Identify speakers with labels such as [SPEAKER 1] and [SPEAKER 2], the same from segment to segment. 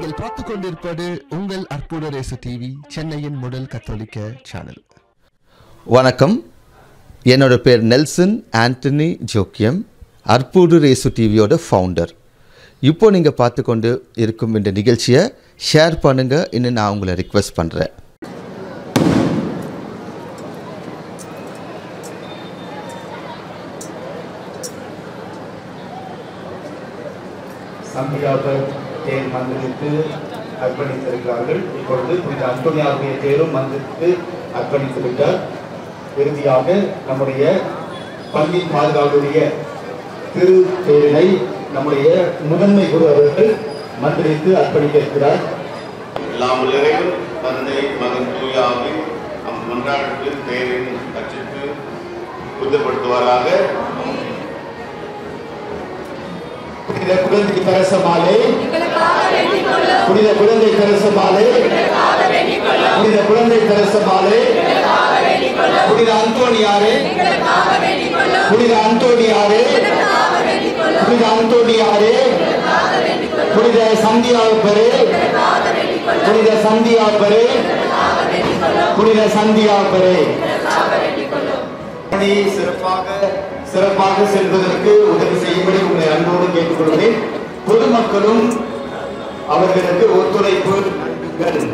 [SPEAKER 1] நீங்கள் பார்த்துக் கொண்டிருப்பது உங்கள் அற்புத ரேசு டிவி சென்னையின் முதல் கத்தோலிக்க சேனல்
[SPEAKER 2] வணக்கம் என்னோட பேர் நெல்சன் ஆண்டனி ஜோக்கியம் அற்புடு ரேசு டிவியோட ஃபவுண்டர் இப்போ நீங்கள் பார்த்து கொண்டு இருக்கும் இந்த நிகழ்ச்சியை ஷேர் பண்ணுங்கள் இன்னும் நான் உங்களை ரிக்வெஸ்ட் பண்ணுறேன்
[SPEAKER 3] சந்தியாபர் தேர் மந்திரித்து அர்ப்பணித்திருக்கிறார்கள் இப்பொழுது புனித அந்தோனியாருடைய தேரும் மந்திரித்து அர்ப்பணித்து விட்டார் இறுதியாக நம்முடைய பள்ளி பாதுகாப்புடைய திரு தேரினை நம்முடைய முதன்மை குரு அவர்கள் மந்திரித்து அர்ப்பணிக்க இருக்கிறார்
[SPEAKER 4] எல்லாம் இறைவன் தந்தை மகன் தூயாவி அம் மன்றாட்டு தேரின் அச்சிட்டு புதுப்படுத்துவாராக
[SPEAKER 3] புனித குழந்தை தரசமாலே புனித குழந்தை தரசமாலே புனித குழந்தை தரசமாலே புனித அந்தோணியாரே புனித அந்தோணியாரே புனித அந்தோணியாரே புனித சந்தியாப்பரே புனித சந்தியாப்பரே புனித சந்தியாப்பரே பணி சிறப்பாக சிறப்பாக செல்வதற்கு உதவி செய்யும்படி உங்களை அன்போடு கேட்டுக்கொள்கிறேன் பொதுமக்களும் அவர்களுக்கு ஒத்துழைப்பு நல்குங்கள்.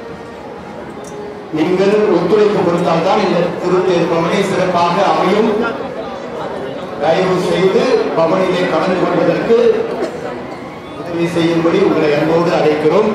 [SPEAKER 3] நீங்கள் ஒத்துழைப்பு கொடுத்தால்தான் இந்த திருத்தேர் பவனி சிறப்பாக அமையும் தயவு செய்து பவனிலே கலந்து கொள்வதற்கு உதவி செய்யும்படி உங்களை அன்போடு அழைக்கிறோம்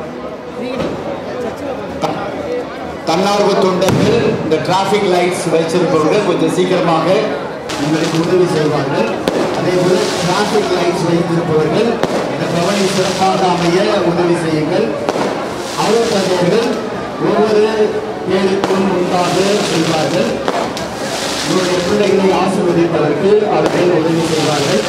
[SPEAKER 3] தன்னார்வ தொண்டர்கள் இந்த டிராபிக் லைட்ஸ் வச்சிருப்பவங்க கொஞ்சம் சீக்கிரமாக உங்களுக்கு உதவி செய்வார்கள் அதே போல டிராபிக் லைட்ஸ் வைத்திருப்பவர்கள் இந்த பவனி சிறப்பாக அமைய உதவி செய்யுங்கள் அவர் தந்தையர்கள் ஒவ்வொரு பேருக்கும் முன்பாக செல்வார்கள் உங்களுடைய பிள்ளைகளை ஆசீர்வதிப்பதற்கு அவர்கள் உதவி செய்வார்கள்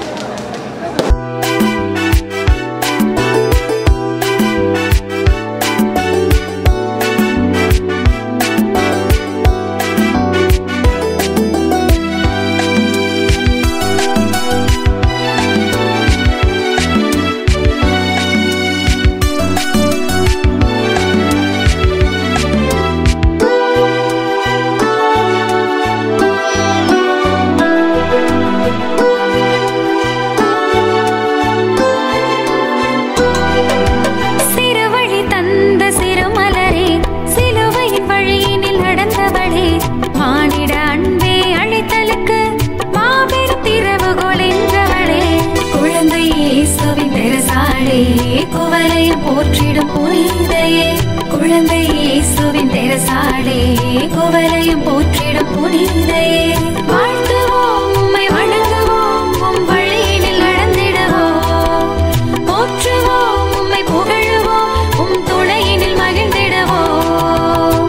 [SPEAKER 5] சிறுவழி தந்த சிறுமலரே சிலுவையின் வழியினில் நடந்தவளே மானிட அன்பே அழைத்தலுக்கு மாபெரும் திறவுகோல் என்றவளே குழந்தை இயேசுவின் தெரசாளே குவலையும் போற்றிடும் புனிதையே குழந்தை இயேசுவின் தெரசாளே குவலையும் போற்றிடும் புனிதையே வாழ்த்துவோம் உம்மை வணங்குவோம் உம் வழியினில் நடந்திடுவோம் போற்றுவோம் உம்மை புகழுவோம் உம் துணையினில் மகிழ்ந்திடுவோம்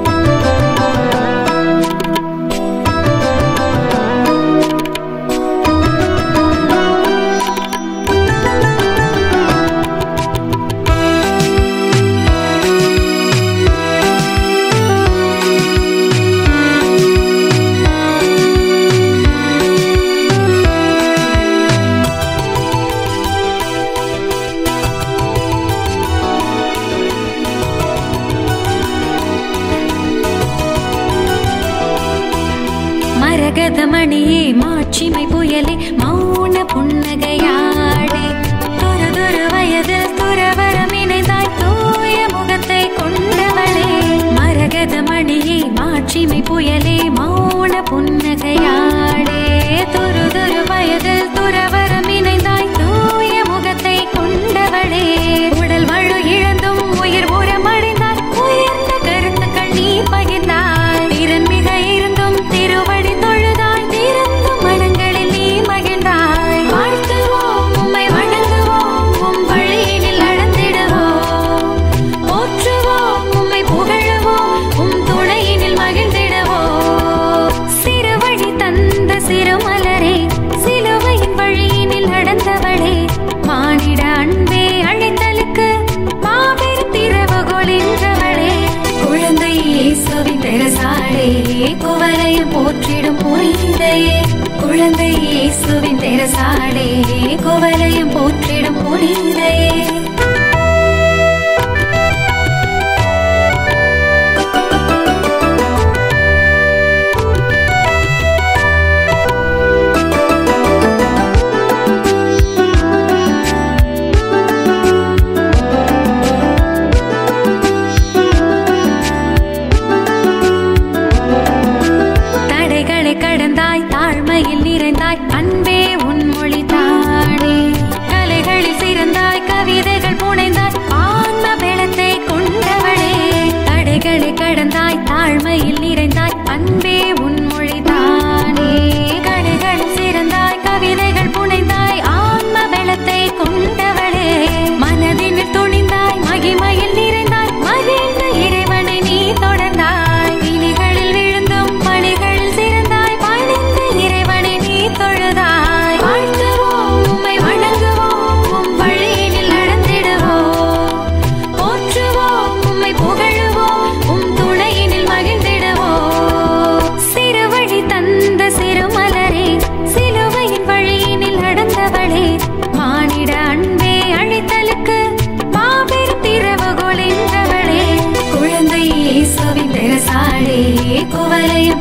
[SPEAKER 5] மரகத மணியே மாட்சிமை புயலே மௌன புன்னகையாடே துரு துரு வயதில் துறவரம் இணைந்தாய் தூய முகத்தை கொண்டவளே மரகத மணியே மாட்சிமை புயலே மௌன புன்னகையாடே துரு துரு வயதில் துறவரம் இணைந்தாய் தூய முகத்தை கொண்டவளே உடல் வலு இழந்தும் உயிர் உரமடைந்தாய் உயர்ந்த கருத்துக்கள் நீ பகிர்ந்தாய் திறன் மிக இருந்தும் திருவடி தொழுதாய் திறந்தும் மனங்களில் நீ மகிழ்ந்தாய் வாழ்த்துவோம் உம்மை வணங்குவோம் உம் வழியினில் நடந்திடுவோம் போற்றுவோம் உம்மை புகழுவோம் உம் துணையினில் மகிழ்ந்திடுவோம் சிறுவழி தந்த சிறுமலரே சிலுவையின் வழியினில் நடந்தவளே மானிட அன்பே அழைத்தலுக்கு மாபெரும் திறவுகோல் என்றவளே குழந்தை இயேசுவின் தெரசாளே குவலையும் போற்றிடும் புனிதையே குழந்தை இயேசுவின் தெரசாளே குவலையும் போற்றிடும் புனிதையே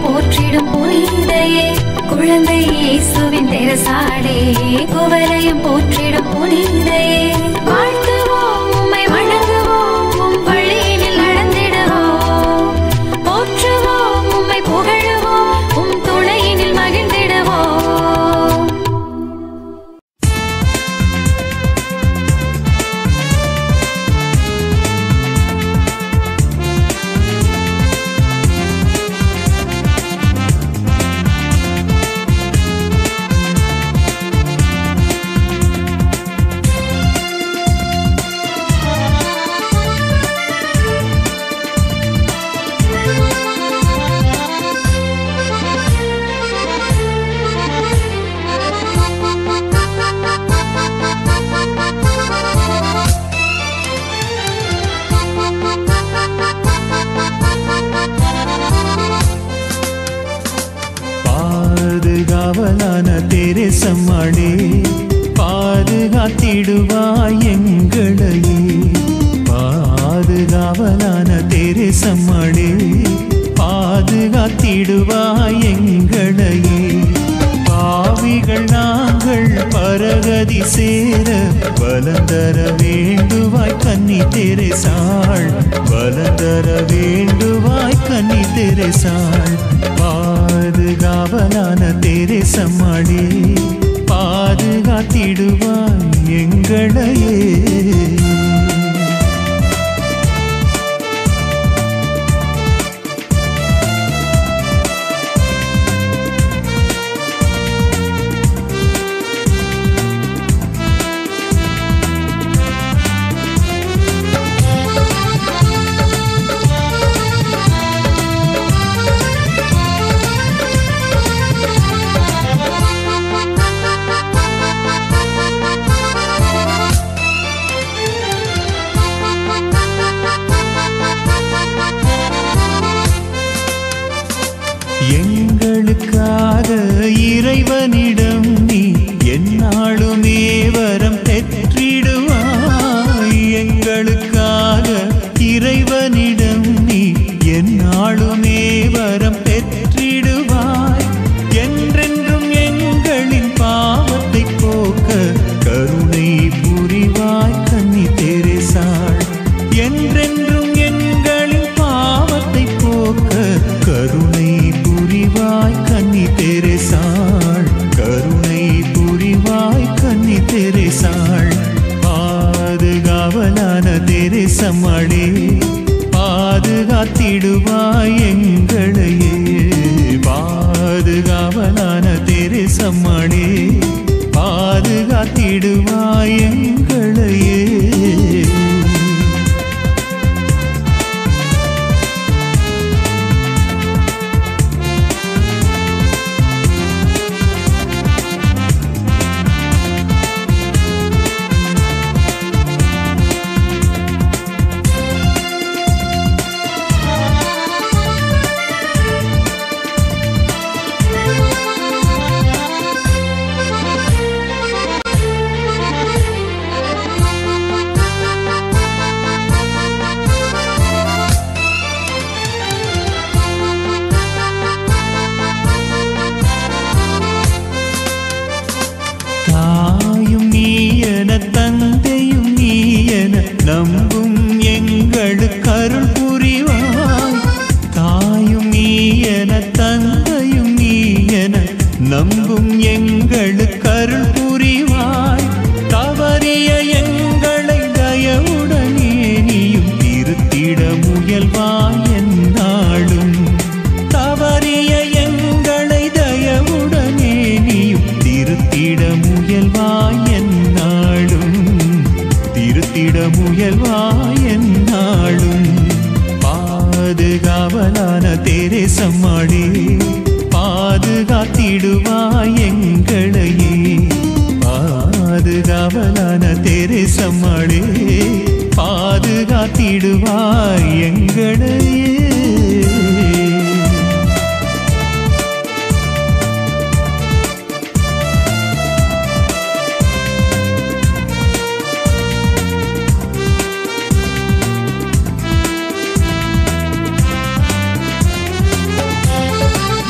[SPEAKER 5] குவலயம் போற்றிடும் புனிதையே குழந்தை இயேசுவின் தெரசாடே குவலயம் போற்றிடும் புனிதையே வாழ்த்துவோம் உம்மை வணங்குவோம் உம் வழியினில் நடந்திடுவோம் போற்றுவோம் உம்மை புகழுவோம் உம் துணையினில் மகிழ்ந்திடுவோம்
[SPEAKER 6] பாதுகாவலான தெரசம்மாளே பாதுகாத்திடுவாய் எங்களையே பாதுகாவலான தெரசம்மாளே பாதுகாத்திடுவாய் எங்களையே பாவிகள் நாங்கள் பரகதி சேர பலந்தர வேண்டுவாய் கன்னி தெரசாள் பலந்தர வேண்டுவாய் கன்னி தெரசாள் பாதுகாவலான தெரசம்மாளே பாதுகாத்திடுவாய் எங்களையே எங்களுக்காக இறைவனிடம் நீ எந்நாளுமே வரம் பெற்றிடுவாய் எங்களுக்காக இறைவனிடம் நீ எந்நாளுமே வரம் பெற்றிடுவாய் என்றென்றும் எங்களின் பாவத்தை போக்க கருணை புரிவாய் கன்னி தெரசாள் என்றென்றும் எங்களின் பாவத்தை போக்க கருணை புரிவாய் கன்னி தெரசாள் கருணை புரிவாய் கன்னி தெரசாள் பாதுகாவலான தெரசமளே பாதுகாத்திடுவாய் எங்களையே பாதுகாவலான தெரசமளே பாதுகாத்திடுவாய் எங்களையே தாயும் நீயன தந்தையும் நீயன நம்பும் எங்களுக்கு அருள் புரிவாய் தாயும் நீயன தந்தையும் நீயன நம்பும் எங்களுக்கு அருள் புரிவாய் தவறிய எங்களை தயவுடனே நீயும் திருத்திட முயல்வாய் என்னாலும் தவறிய எங்களை தயவுடனே நீயும் திருத்திட முயல்வாய் என்னாலும் திருத்திட முயல்வாய் என்னாலும் பாதுகாவலான தெரசம்மாளே பாதுகாத்திடுவாய் எங்களையே பாதுகாவலான தெரசம்மாளே பாதுகாத்திடுவாய் எங்களையே
[SPEAKER 5] பாதுகாவலான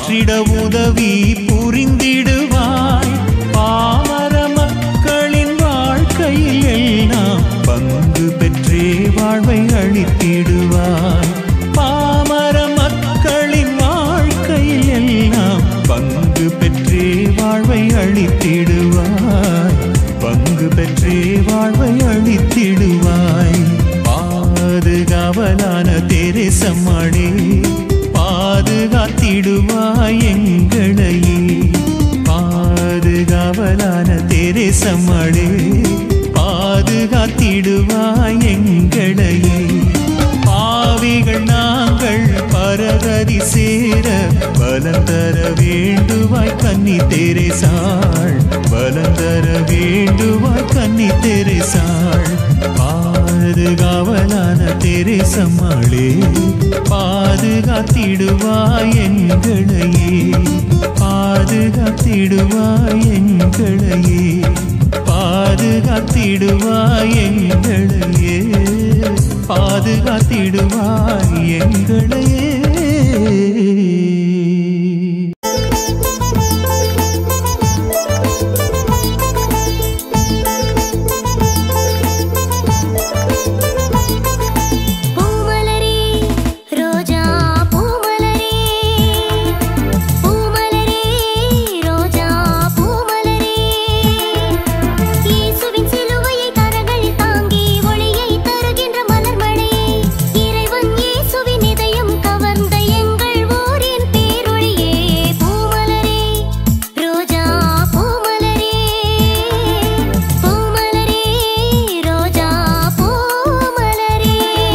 [SPEAKER 6] மாற்றிட உதவி புரிந்திடுவாய் பாமர மக்களின் வாழ்க்கையில் எல்லாம் பங்கு பெற்றே வாழ்வை அளித்திடுவாய் பாமர மக்களின் வாழ்க்கையில் எல்லாம் பங்கு பெற்றே வாழ்வை அளித்திடுவாய் பங்கு பெற்றே வாழ்வை அளித்திடுவாய் பாதுகாவலான தேரசம்மாளே பாதுகாத்திடுவாய் எங்களையே பாதுகாவலான தேரசம்மாளே பாதுகாத்திடுவாய் எங்களையே பாவிகள் நாங்கள் பரகதி சேர பலம் தர வேண்டுவாய் கன்னி தெரேசாள் பலம் தர வேண்டுவாய் கன்னி தெரேசாள் பாதுகாவலான தெரேசம்மாளே பாதுகாத்திடுவாய் எங்களையே பாதுகாத்திடுவாய் எங்களையே பாதுகாத்திடுவாய் எங்களையே பாதுகாத்திடுவாய் எங்களையே
[SPEAKER 7] பூமலரே ரோஜா பூமலரே பூமலரே ரோஜா பூமலரே இயேசுவின் சிலுவையை கரங்கள் தாங்கி ஒளியை தருகின்ற மலர்மழை இறைவன் இயேசுவின் இதயம் கவர்ந்த எங்கள் ஊரின் பேரொழியே பூமலரே ரோஜா பூமலரே பூமலரே ரோஜா பூமலரே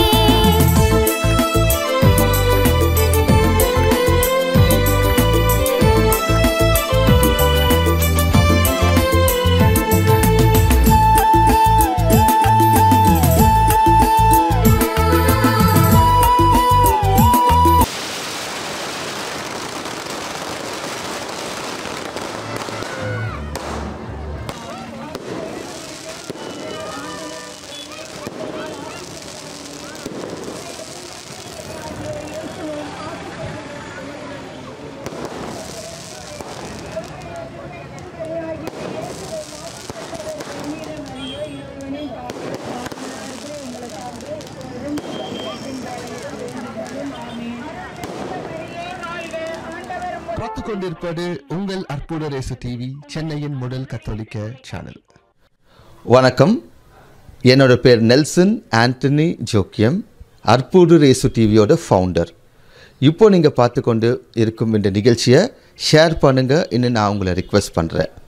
[SPEAKER 1] பார்த்து கொண்டிருப்பது உங்கள் அற்புத ரேசு டிவி சென்னையின் முதல் கத்தோலிக்க சேனல்
[SPEAKER 2] வணக்கம் என்னோட பேர் நெல்சன் ஆண்டனி ஜோக்கியம் அற்புடு ரேசு டிவியோட ஃபவுண்டர் இப்போ நீங்கள் பார்த்து கொண்டு இருக்கும் இந்த நிகழ்ச்சியை ஷேர் பண்ணுங்கள் இன்னும் நான் உங்களை ரிக்வெஸ்ட் பண்ணுறேன்